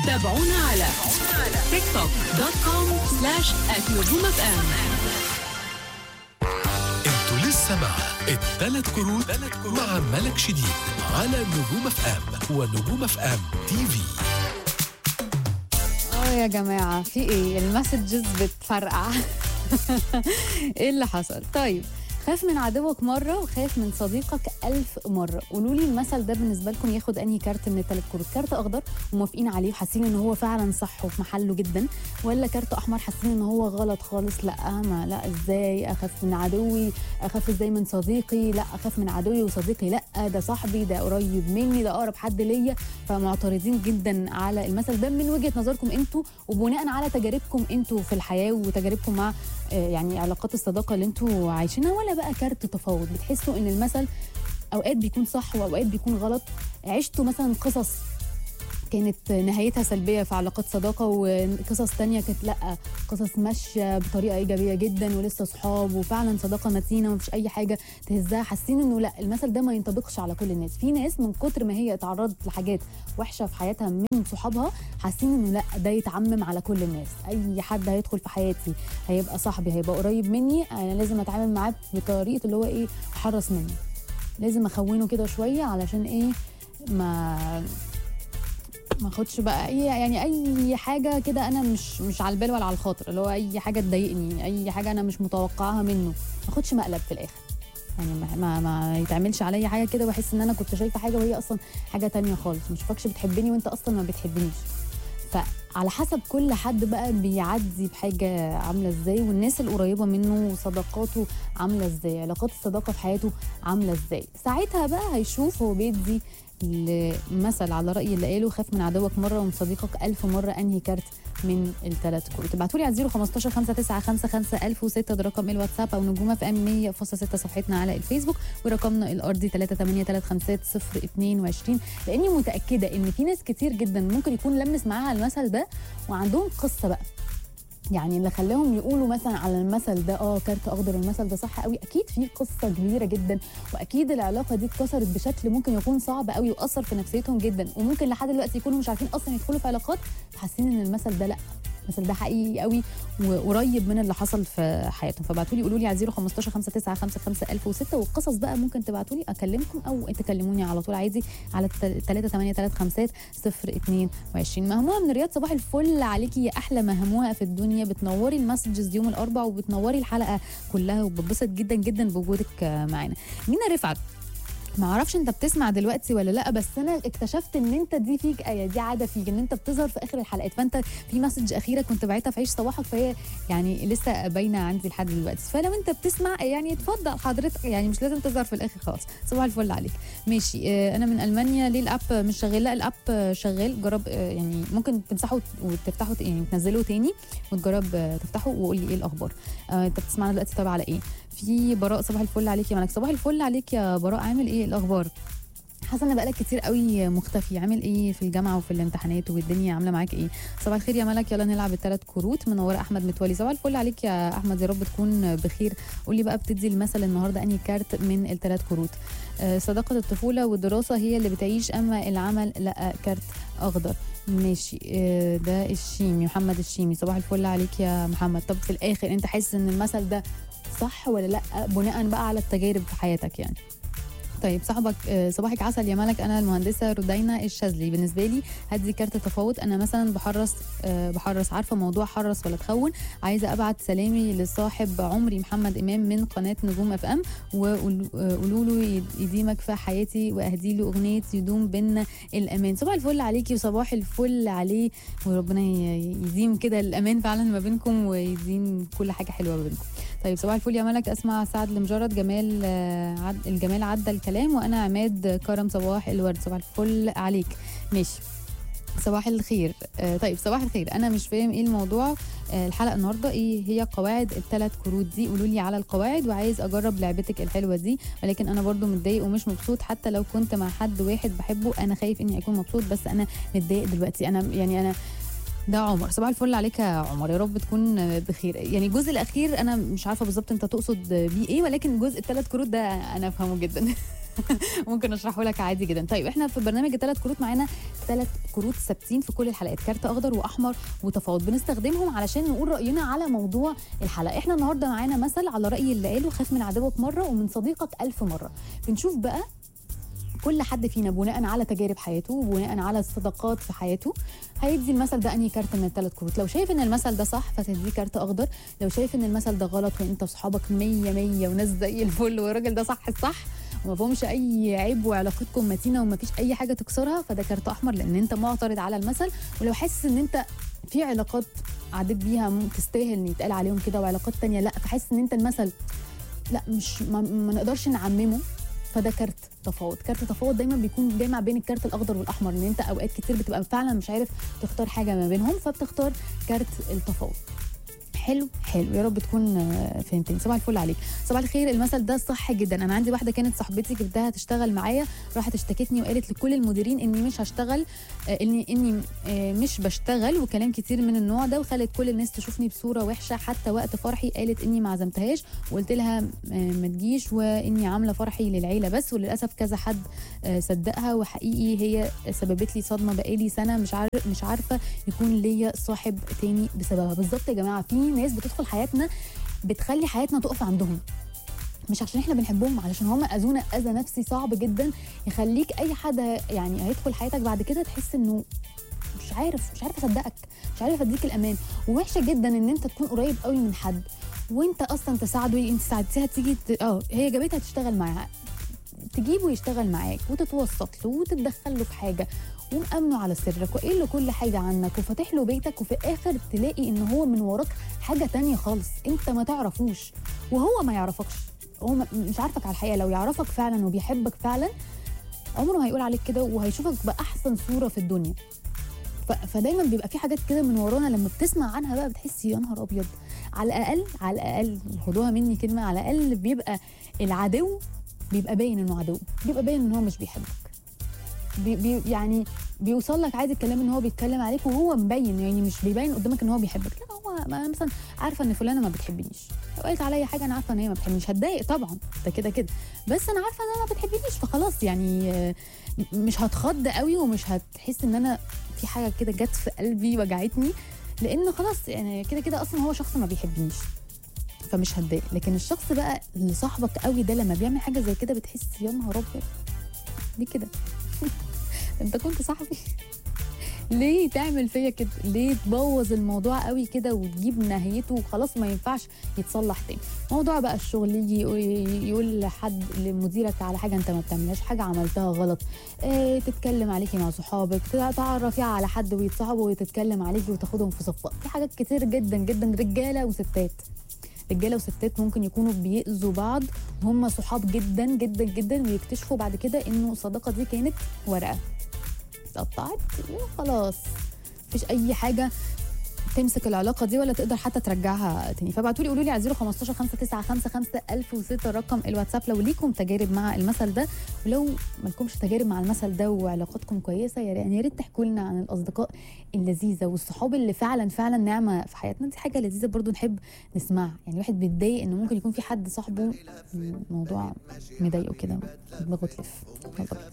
تابعونا على تيك توك دوت كوم سلاش نجوم اف ام انتوا لسه مع الثلاث كروت مع ملك شديد على نجوم اف ام ونجوم اف ام تي في اه يا جماعة في ايه المسجز بتفرقع ايه اللي حصل طيب خاف من عدوك مرة وخاف من صديقك ألف مرة قولوا لي المثل ده بالنسبة لكم ياخد أنهي كارت من الثلاث كروت كارت أخضر وموافقين عليه وحاسين إن هو فعلا صح وفي محله جدا ولا كارت أحمر حاسين إن هو غلط خالص لا ما لا إزاي أخاف من عدوي أخاف إزاي من صديقي لا أخاف من عدوي وصديقي لا ده صاحبي ده قريب مني ده أقرب حد ليا فمعترضين جدا على المثل ده من وجهة نظركم انتوا وبناء على تجاربكم انتوا في الحياة وتجاربكم مع آه، يعني علاقات الصداقة اللي انتوا عايشينها ولا بقى كارت تفاوض بتحسوا ان المثل اوقات بيكون صح واوقات بيكون غلط عشتوا مثلا قصص كانت نهايتها سلبية في علاقات صداقة وقصص تانية كانت لأ قصص ماشية بطريقة إيجابية جدا ولسه صحاب وفعلا صداقة متينة ومفيش أي حاجة تهزها حاسين إنه لأ المثل ده ما ينطبقش على كل الناس في ناس من كتر ما هي اتعرضت لحاجات وحشة في حياتها من صحابها حاسين إنه لأ ده يتعمم على كل الناس أي حد هيدخل في حياتي هيبقى صاحبي هيبقى قريب مني أنا لازم أتعامل معاه بطريقة اللي هو إيه أحرص منه لازم أخونه كده شوية علشان إيه ما ما اخدش بقى اي يعني اي حاجه كده انا مش مش على البال ولا على الخاطر اللي هو اي حاجه تضايقني اي حاجه انا مش متوقعها منه ما اخدش مقلب في الاخر يعني ما, ما, ما يتعملش عليا حاجه كده واحس ان انا كنت شايفه حاجه وهي اصلا حاجه تانية خالص مش فاكش بتحبني وانت اصلا ما بتحبنيش فعلى حسب كل حد بقى بيعدي بحاجه عامله ازاي والناس القريبه منه وصداقاته عامله ازاي علاقات الصداقه في حياته عامله ازاي ساعتها بقى هيشوف هو بيدي المثل على رأي اللي قاله خاف من عدوك مرة ومن صديقك ألف مرة أنهي كارت من الثلاث كروت ابعتوا لي على 015 5955 1006 ده رقم الواتساب او نجومه في ام 100.6 صفحتنا على الفيسبوك ورقمنا الارضي 3835022 لاني متاكده ان في ناس كتير جدا ممكن يكون لمس معاها المثل ده وعندهم قصه بقى يعني اللي خلاهم يقولوا مثلا على المثل ده اه كارت اخضر المثل ده صح قوي اكيد في قصه كبيره جدا واكيد العلاقه دي اتكسرت بشكل ممكن يكون صعب قوي واثر في نفسيتهم جدا وممكن لحد دلوقتي يكونوا مش عارفين اصلا يدخلوا في علاقات حاسين ان المثل ده لا المثل ده حقيقي قوي وقريب من اللي حصل في حياتهم فابعتوا لي قولوا لي على 015 5955 1006 والقصص بقى ممكن تبعتوا لي اكلمكم او تكلموني على طول عادي على 3835 022 مهموها من رياض صباح الفل عليكي يا احلى مهموها في الدنيا بتنوري المسجز يوم الاربع وبتنوري الحلقه كلها وببسط جدا جدا بوجودك معانا مينا رفعت ما اعرفش انت بتسمع دلوقتي ولا لا بس انا اكتشفت ان انت دي فيك ايه دي عاده فيك ان انت بتظهر في اخر الحلقات فانت في مسج اخيره كنت بعتها في عيش صباحك فهي يعني لسه باينه عندي لحد دلوقتي فلو انت بتسمع يعني اتفضل حضرتك يعني مش لازم تظهر في الاخر خالص صباح الفل عليك ماشي اه انا من المانيا ليه الاب مش شغال لا الاب شغال جرب اه يعني ممكن تمسحه وتفتحه يعني تنزله تاني وتجرب اه تفتحه وقول لي ايه الاخبار اه انت بتسمعنا دلوقتي طبعا على ايه في براء صباح الفل عليك يا ملك صباح الفل عليك يا براء عامل ايه الاخبار حاسه ان بقالك كتير قوي مختفي عامل ايه في الجامعه وفي الامتحانات والدنيا عامله معاك ايه صباح الخير يا ملك يلا نلعب الثلاث كروت منوره احمد متولي صباح الفل عليك يا احمد يا رب تكون بخير قولي بقى بتدي المثل النهارده انهي كارت من الثلاث كروت آه صداقه الطفوله والدراسه هي اللي بتعيش اما العمل لا كارت اخضر ماشي آه ده الشيمي محمد الشيمي صباح الفل عليك يا محمد طب في الاخر انت حاسس ان المثل ده صح ولا لا بناء بقى على التجارب في حياتك يعني طيب صاحبك صباحك عسل يا ملك انا المهندسه ردينا الشاذلي بالنسبه لي هدي كارت تفاوض انا مثلا بحرص بحرص عارفه موضوع حرص ولا تخون عايزه ابعت سلامي لصاحب عمري محمد امام من قناه نجوم اف ام وقولوا له يديمك في حياتي واهدي له اغنيه يدوم بينا الامان صباح الفل عليكي وصباح الفل عليه وربنا يديم كده الامان فعلا ما بينكم ويديم كل حاجه حلوه ما بينكم طيب صباح الفل يا ملك اسمع سعد المجرد جمال عد الجمال عدى الكلام وانا عماد كرم صباح الورد صباح الفل عليك ماشي صباح الخير آه طيب صباح الخير انا مش فاهم ايه الموضوع آه الحلقه النهارده ايه هي قواعد الثلاث كروت دي قولوا لي على القواعد وعايز اجرب لعبتك الحلوه دي ولكن انا برضو متضايق ومش مبسوط حتى لو كنت مع حد واحد بحبه انا خايف اني اكون مبسوط بس انا متضايق دلوقتي انا يعني انا ده عمر صباح الفل عليك يا عمر يا رب تكون بخير يعني الجزء الاخير انا مش عارفه بالظبط انت تقصد بيه ايه ولكن جزء الثلاث كروت ده انا افهمه جدا ممكن اشرحه لك عادي جدا طيب احنا في برنامج الثلاث كروت معانا ثلاث كروت ثابتين في كل الحلقات كارت اخضر واحمر وتفاوض بنستخدمهم علشان نقول راينا على موضوع الحلقه احنا النهارده معانا مثل على راي اللي قاله خاف من عدوك مره ومن صديقك ألف مره بنشوف بقى كل حد فينا بناء على تجارب حياته وبناء على الصداقات في حياته هيدي المثل ده انهي كارت من الثلاث كروت لو شايف ان المثل ده صح فتديه كارت اخضر لو شايف ان المثل ده غلط وانت وصحابك مية مية وناس زي الفل والراجل ده صح الصح وما فيهمش اي عيب وعلاقتكم متينه وما فيش اي حاجه تكسرها فده كارت احمر لان انت معترض على المثل ولو حاسس ان انت في علاقات عديت بيها م- تستاهل ان يتقال عليهم كده وعلاقات تانية لا فحاسس ان انت المثل لا مش ما, ما نقدرش نعممه فده كارت تفاوض كارت تفاوض دايما بيكون جامع بين الكارت الاخضر والاحمر ان انت اوقات كتير بتبقى فعلا مش عارف تختار حاجه ما بينهم فبتختار كارت التفاوض حلو حلو يا رب تكون آه، فهمتني صباح الفل عليك صباح الخير المثل ده صح جدا انا عندي واحده كانت صاحبتي جبتها تشتغل معايا راحت اشتكتني وقالت لكل المديرين اني مش هشتغل آه، اني اني آه، مش بشتغل وكلام كتير من النوع ده وخلت كل الناس تشوفني بصوره وحشه حتى وقت فرحي قالت اني ما عزمتهاش وقلت لها آه، ما تجيش واني عامله فرحي للعيله بس وللاسف كذا حد آه، صدقها وحقيقي هي سببت لي صدمه بقالي سنه مش عارف مش عارفه يكون ليا صاحب تاني بسببها بالظبط يا جماعه في ناس بتدخل حياتنا بتخلي حياتنا تقف عندهم مش عشان احنا بنحبهم علشان هم اذونا اذى نفسي صعب جدا يخليك اي حد يعني هيدخل حياتك بعد كده تحس انه مش عارف مش عارف اصدقك مش عارف اديك الامان ووحشه جدا ان انت تكون قريب قوي من حد وانت اصلا تساعده انت ساعدتيها تيجي ت- اه هي جابتها تشتغل معاها تجيبه يشتغل معاك وتتوسط له وتتدخل له في حاجه ومأمنه على سرك وقايل له كل حاجه عنك وفاتح له بيتك وفي الاخر تلاقي ان هو من وراك حاجه تانية خالص انت ما تعرفوش وهو ما يعرفكش هو ما- مش عارفك على الحقيقه لو يعرفك فعلا وبيحبك فعلا عمره ما هيقول عليك كده وهيشوفك باحسن صوره في الدنيا ف... فدايما بيبقى في حاجات كده من ورانا لما بتسمع عنها بقى بتحسي يا نهار ابيض على الاقل على الاقل خدوها مني كلمه على الاقل بيبقى العدو بيبقى باين انه عدو بيبقى باين ان هو مش بيحبك بي بي يعني بيوصل لك عادي الكلام ان هو بيتكلم عليك وهو مبين يعني مش بيبين قدامك ان هو بيحبك لا هو ما أنا مثلا عارفه ان فلانه ما بتحبنيش لو قالت عليا حاجه انا عارفه ان هي ما بتحبنيش هتضايق طبعا ده كده كده بس انا عارفه ان انا ما بتحبنيش فخلاص يعني آه، مش هتخض قوي ومش هتحس ان انا في حاجه كده جت في قلبي وجعتني لان خلاص يعني كده كده اصلا هو شخص ما بيحبنيش فمش هتضايق لكن الشخص بقى اللي صاحبك قوي ده لما بيعمل حاجه زي كده بتحس يا نهار ابيض ليه كده انت كنت صاحبي ليه تعمل فيا كده ليه تبوظ الموضوع قوي كده وتجيب نهايته وخلاص ما ينفعش يتصلح تاني موضوع بقى الشغل يجي يقول- يقول لحد لمديرك على حاجه انت ما بتعملهاش حاجه عملتها غلط اه تتكلم عليكي مع صحابك تعرفي على حد ويتصاحبوا وتتكلم عليكي وتاخدهم في صفات في حاجات كتير جدا جدا رجاله وستات رجاله وستات ممكن يكونوا بيأذوا بعض وهم صحاب جدا جدا جدا ويكتشفوا بعد كده انه الصداقه دي كانت ورقه اتقطعت وخلاص مفيش اي حاجه تمسك العلاقه دي ولا تقدر حتى ترجعها تاني فابعتوا لي قولوا لي على 015 595 1006 رقم الواتساب لو ليكم تجارب مع المثل ده ولو مالكمش تجارب مع المثل ده وعلاقاتكم كويسه يا يعني يا ريت تحكوا لنا عن الاصدقاء اللذيذه والصحاب اللي فعلا فعلا نعمه في حياتنا دي حاجه لذيذه برضو نحب نسمعها يعني الواحد بيتضايق انه ممكن يكون في حد صاحبه الموضوع مضايقه كده دماغه تلف يلا بينا